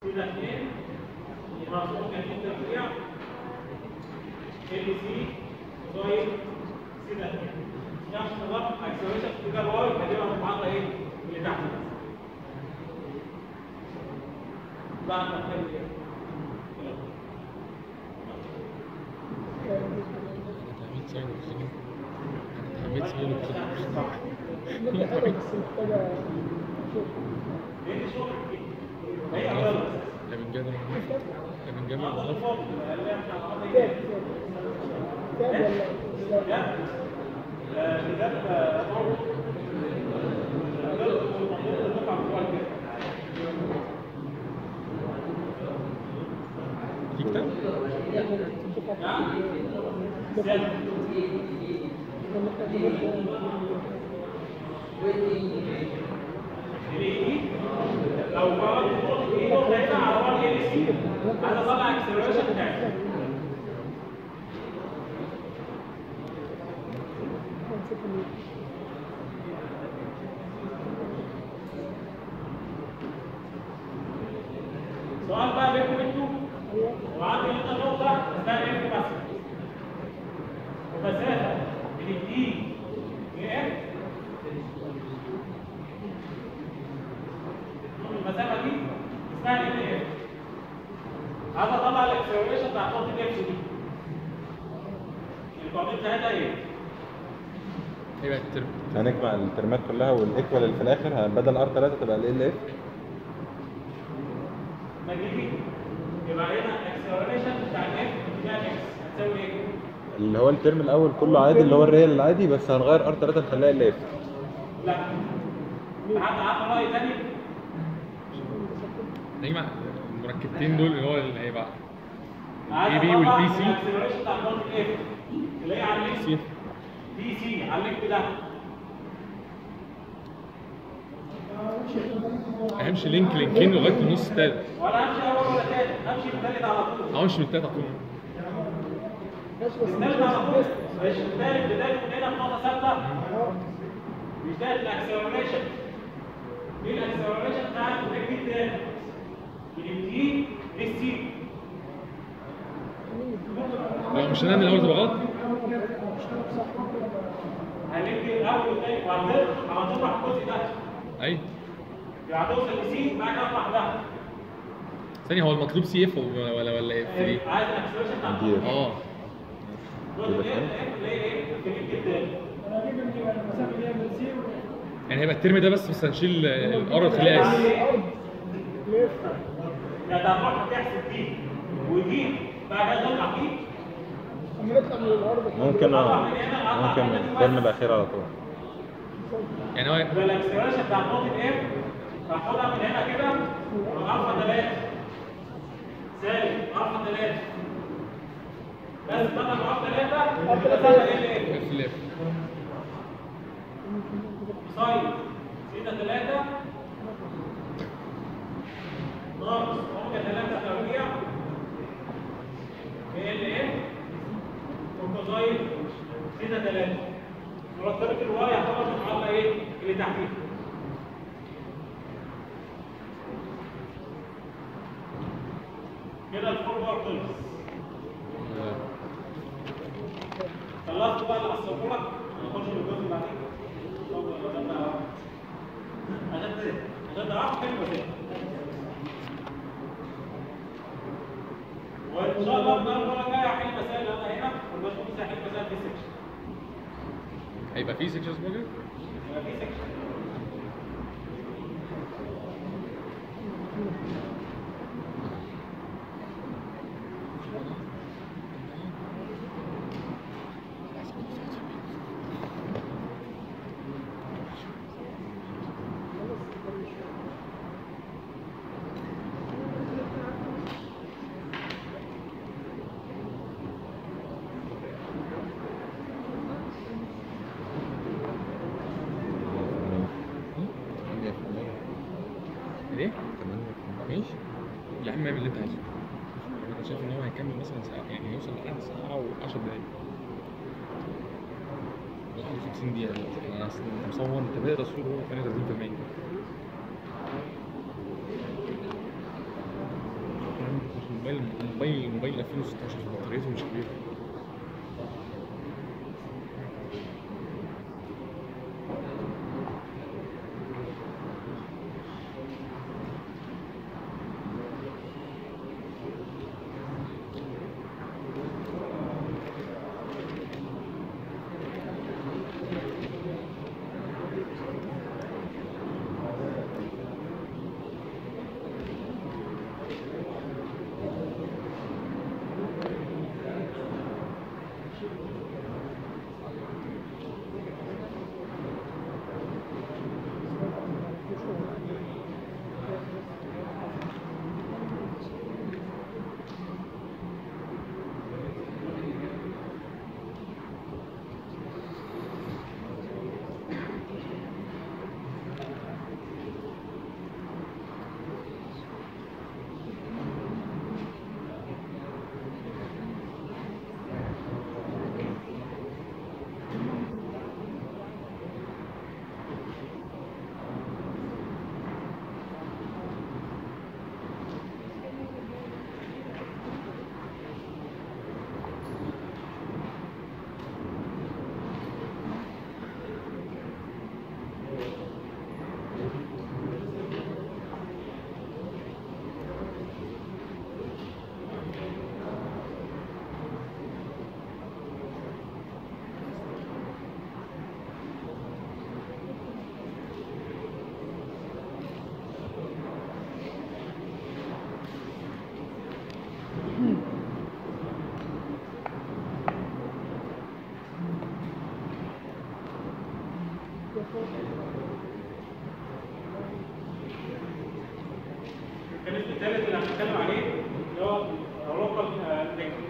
سيدا 2 مرسوم كان تربيع ال سي كوزاين سيدا 2 نفس النظام اكسلريشن في اتجاه الواي هتبقى المعادله ايه اللي تحت دي. بقى احنا بنعمل ايه؟ حبيت ساين وكده حبيت ساين وكده حلو بس محتاجة شغل لان الشغل كتير. هي غلط لا من جد لا من جد المعادله والله الفاضل اللي احنا عملنا كام ايه؟ كام كام ولا لا؟ ده آه، ده آه، برضه غلط والمنظور ده بتاع الكوال كده. في كتاب نعم؟ سالب. الاي لو فرضت نقطه اي نقطه هنا على 1 ال سي عايز اطلع اكسلريشن بتاعي سؤال بقى بينكم انتوا وعندي هنا نقطه اسمها اف بس ومسافه من الاي لاف المسافه دي اسمها ال اف عايز اطلع الاكسلريشن بتاع نقطه اف دي القوانين بتاعتها ايه؟ هيبقى الترم هنجمع الترمات كلها والايكوال اللي في الاخر بدل ار 3 تبقى ال اف ما تيجي يبقى هنا الاكسلريشن بتاع الاف بتاع اكس هتساوي ايه؟ اللي هو الترم الاول كله عادي اللي هو الريال العادي بس هنغير ار 3 نخليها ال اف لا حد عنده راي تاني؟ نجمع المركبتين دول اللي هو اللي هيبقى عايز الاي بي أطلع والبي سي الاكسلريشن بتاع نقطه اف اللي هي على اللينك سي دي سي على اللينك ده همشي لينك لينكين لغايه النص التالت ولا همشي اول ولا تاني همشي التالت على طول همشي من التالت على طول ماشي بس مش التالت على طول بس مش التالت بدايته من هنا في نقطه ثابته اه مش ده الاكسلريشن دي الاكسلريشن بتاعت التكتيك تاني من دي للسي لو مش هنعمل الاول تبقى غلط هنبتدي الاول والتاني وهنضرب هنضرب الجزء ده اي يعني هتوصل لسي بعد كده اطلع ده ثانية هو المطلوب سي اف ولا ولا ولا اف دي عايز الاكسلريشن بتاع دي. الجزء اه اللي هي اللي هي ايه التكتيك التاني يعني هيبقى الترم ده بس بس هنشيل الار ونخليها اس الارض ليه يعني هتروح تحسب دي ودي بعد كده تطلع دي اما نطلع من الارض ممكن اه ممكن من الترم الاخير على طول يعني هو يبقى الاكسلريشن بتاع نقطه اف هاخدها من هنا كده الفا 3 سالب الفا 3 بس بدل الفا 3 المسافه ال اف اف الاف ساين سيتا 3 ناقص اوميجا 3 تربيع في ال اف وكوزاين سيتا 3 مرتبة الواي يعتبر المعادلة ايه؟ اللي تحتيها كده الفور بار خلص خلصت بقى اللي هصفه لك نخش بالجزء اللي بعدين عشان عشان عشان تعرفوا كلمة كده وان شاء الله النهارده المره الجايه هحل مسائل انا هنا والباشمهندس هيحل مسائل في السكشن هيبقى في سكشنز برضه يبقى في سكشن ليه؟ ماشي يا عم اعمل اللي انت عايزه انا شايف ان هو هيكمل مثلا ساعه يعني هيوصل لحد ساعه و10 دقايق 51 دقيقة دلوقتي. انا اصلا انت مصور انت بادئ تصوير هو 38% موبايل موبايل موبايل 2016 بطاريته مش كبيره الميكانيزم الثالث اللي هنتكلم عليه اللي هو لوكال لانجوج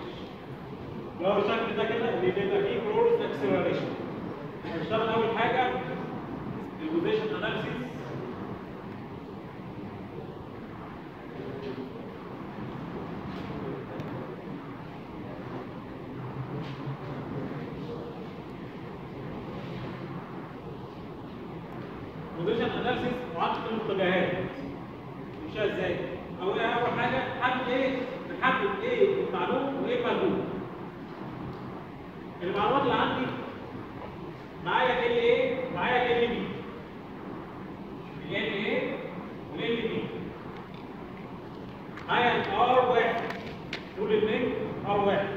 اللي هو الشكل ده كده اللي بيبقى فيه كروس اكسلريشن هنشتغل اول حاجه البوزيشن اناليسيس بوزيشن اناليسيس معادله المتجهات مش ازاي اول اول حاجه حدد ايه نحدد ايه المعلوم وايه المجهول المعلومات اللي عندي معايا ال ايه معايا ال بي ال ايه والال بي معايا ار واحد دول الاثنين ار واحد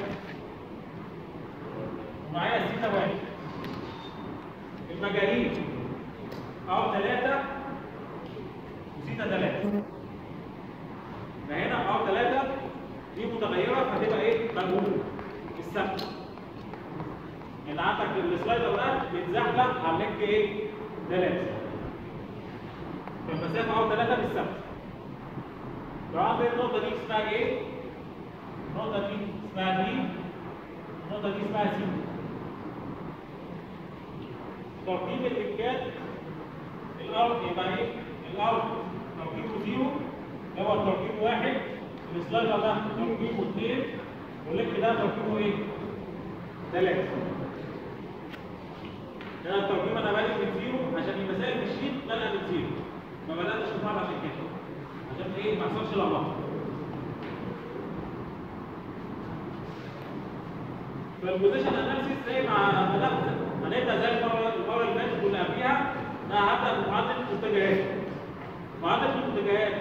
معايا سيتا واحد المجاهيل ار ثلاثة وسيتا ثلاثة فهنا ار 3 دي متغيره فهتبقى ايه؟ مجهوله الثابته. يعني عندك السلايدر ده بيتزحلق على اللينك ايه؟ 3 فالمسافه ار 3 مش ثابته. لو عندي النقطه دي اسمها ايه؟ النقطه دي اسمها بي النقطه دي اسمها سي. ترتيب الامكان الارض يبقى ايه؟ الارض ترتيبه زيرو هو تركيبه واحد السلايدر ده تركيبه اثنين واللينك ده تركيبه ايه؟ ثلاثة. هنا التركيب انا بادئ من زيرو عشان المسائل في الشيت بدأ من زيرو. ما بدأتش من بعض عشان كده. عشان ايه؟ ما يحصلش لخبطة. فالبوزيشن اناليسيس زي ما بدأت هنبدأ زي المرة المرة اللي فاتت واللي قبليها انا هبدأ بمعادلة المتجهات. معادلة المتجهات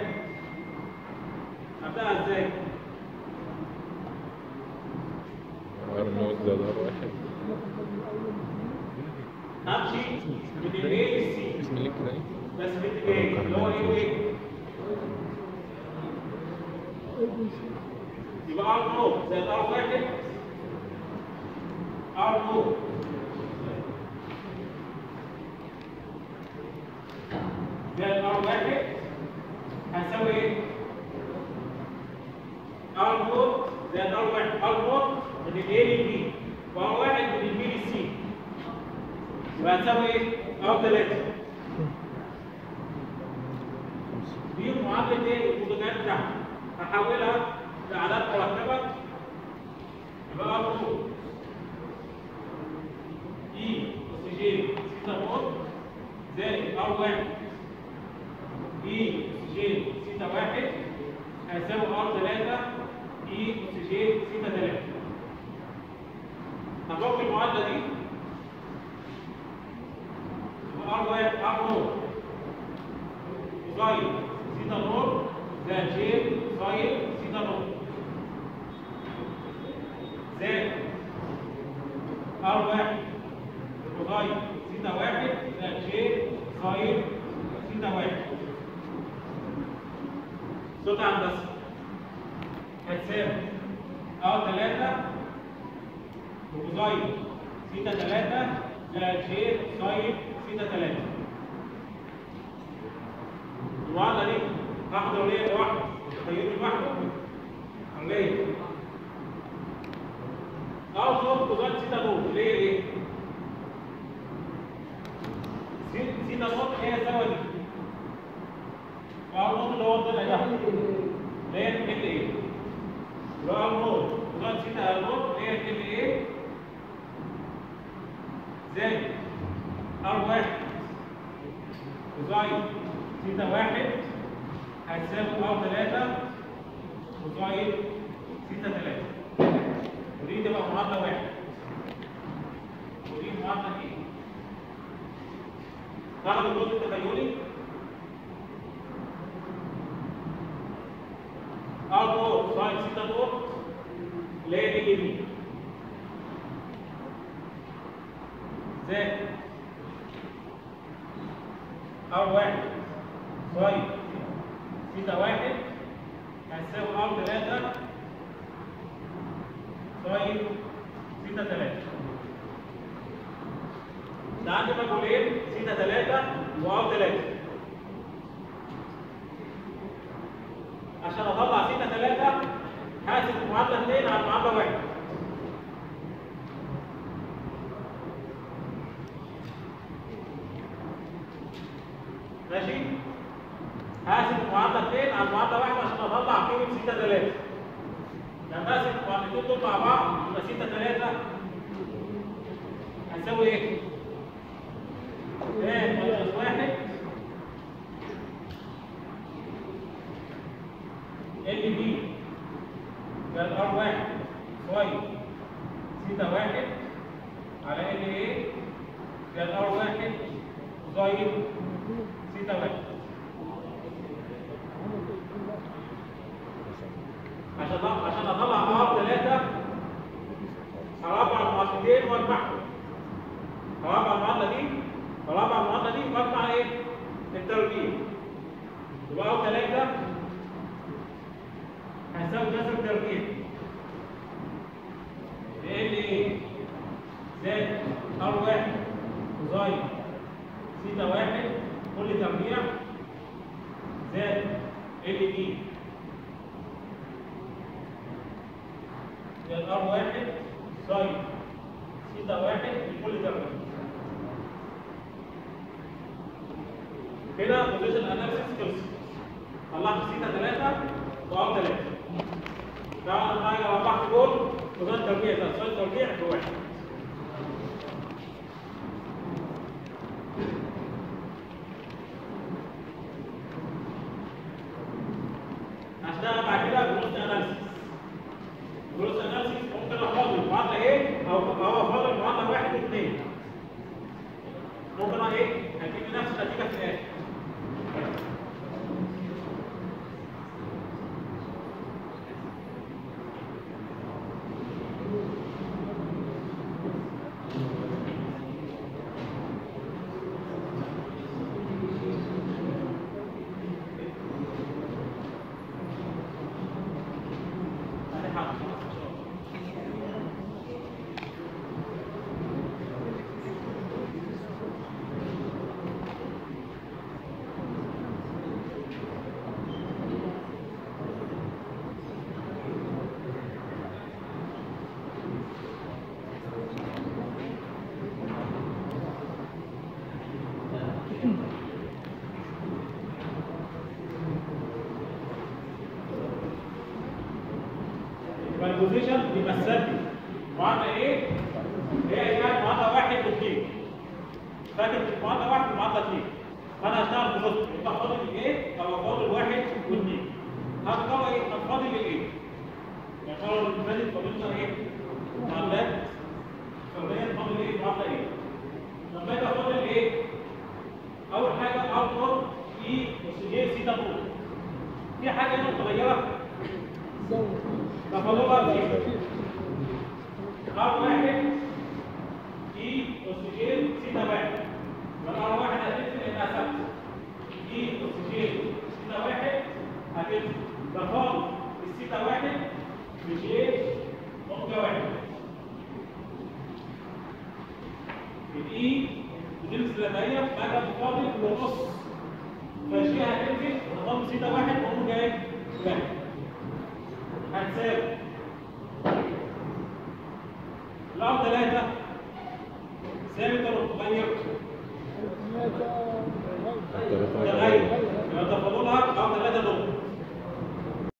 هبدأها ازاي؟ ار نوت زائد ار واحد همشي من الاي للسي اسم اللينك ده ايه؟ بس في اتجاه اللي هو ايه وايه؟ يبقى ار نو زائد ار واحد ار نو زائد ار واحد هنساوي ايه؟ ار نوت زائد ار واحد ار نوت من الاي للبي وار واحد من البي للسي يبقى هنساوي ايه؟ ار 3 دي معادله ايه؟ المتجهات بتاعتي هحولها لاعداد مركبه يبقى ار نوت اي اس جي 6 نوت زائد ار واحد اي اس جي 6 واحد هيساوي ار 3 بي اس جي سيتا 3 هنفك المعادله دي ار واحد ار نور ساين سيتا نور زائد جي ساين سيتا نور زائد ار واحد كوزاين سيتا واحد زائد جي ساين سيتا واحد صوت هندسه هتساوي ار 3 كوزاين سيتا 3 زائد جي ساين سيتا 3 المعادله دي واحده وليه واحده تخيلوا لوحده عمليه اه صوت كوزاين سيتا نور ليه ليه سي- سيتا نور هي سوا دي وار نور اللي هو الضلع ده اللي هي ال ايه وار نور كوزاين سيتا نور هي ال ايه زائد ار واحد كوزاين سيتا واحد هتساوي ار تلاتة كوزاين سيتا تلاتة ودي تبقى معادلة واحد ودي معادلة ايه؟ ناخد الجزء التخيلي ار نور ساين سيتا نور اللي هي دي دي زائد ار واحد ساين سيتا واحد هتساوي ار تلاتة ساين سيتا تلاتة ده عندي مجهولين سيتا تلاتة وار تلاتة عشان اطلع سيتا تلاتة حاسب معادلة اتنين على معادلة واحد ماشي هقسم المعادله 2 على المعادله 1 عشان اطلع قيمه سيتا 3 لما اقسم المعادلتين دول مع بعض يبقى سيتا 3 هتساوي ايه؟ 2 ناقص 1 ال بي زائد ار 1 ساين سيتا 1 على ال ايه زائد ار 1 ساين سيتا 1 عشان أطلع- عشان اطلع ار 3 هربع المعادلتين واجمعهم هربع المعادله دي هربع المعادله دي واجمع ايه؟ التربيع يبقى ار 3 هيساوي جذر تربيع ال ايه؟ زائد ار 1 كوزاين سيتا 1 كل تربيع زائد ال دي زائد ار 1 ساين سيتا 1 لكل تربيع كده بوزيشن اناليسيس خلص طلعت سيتا 3 وار 3 طبعا انا حاجه ربحت جول وزن تربيع ده ساين تربيع بواحد هشتغل بعد كده بروست اناليسيس بروست اناليسيس ممكن افضل المعادله ايه او او افضل المعادله واحد واثنين ممكن ايه هجيب نفس النتيجه في الاخر هنحقق ان شاء الله يبقى البوزيشن بيمثل لي معادله ايه؟ هي اسمها معادله واحد واثنين فاكر معادله واحد ومعادله اثنين فانا هشتغل بنص يبقى فاضل الايه؟ او فاضل واحد واثنين هتطلع ايه؟ هتفاضل الايه؟ متغيره زود تفاضلها في ار واحد اي اس جي سيتا واحد والار واحد هتنزل انها ثابته اي اس جي سيتا واحد هتنزل تفاضل السيتا واحد بجي اوميجا واحد الاي بتنزل لديا بعد تفاضل ونص فالجي هتنزل تفاضل سيتا واحد اوميجا ايه؟ واحد هتساوي الأرض ثلاثة ثابت ولا متغير؟ ثلاثة متغير يبقى تفاضلها الأرض ثلاثة دول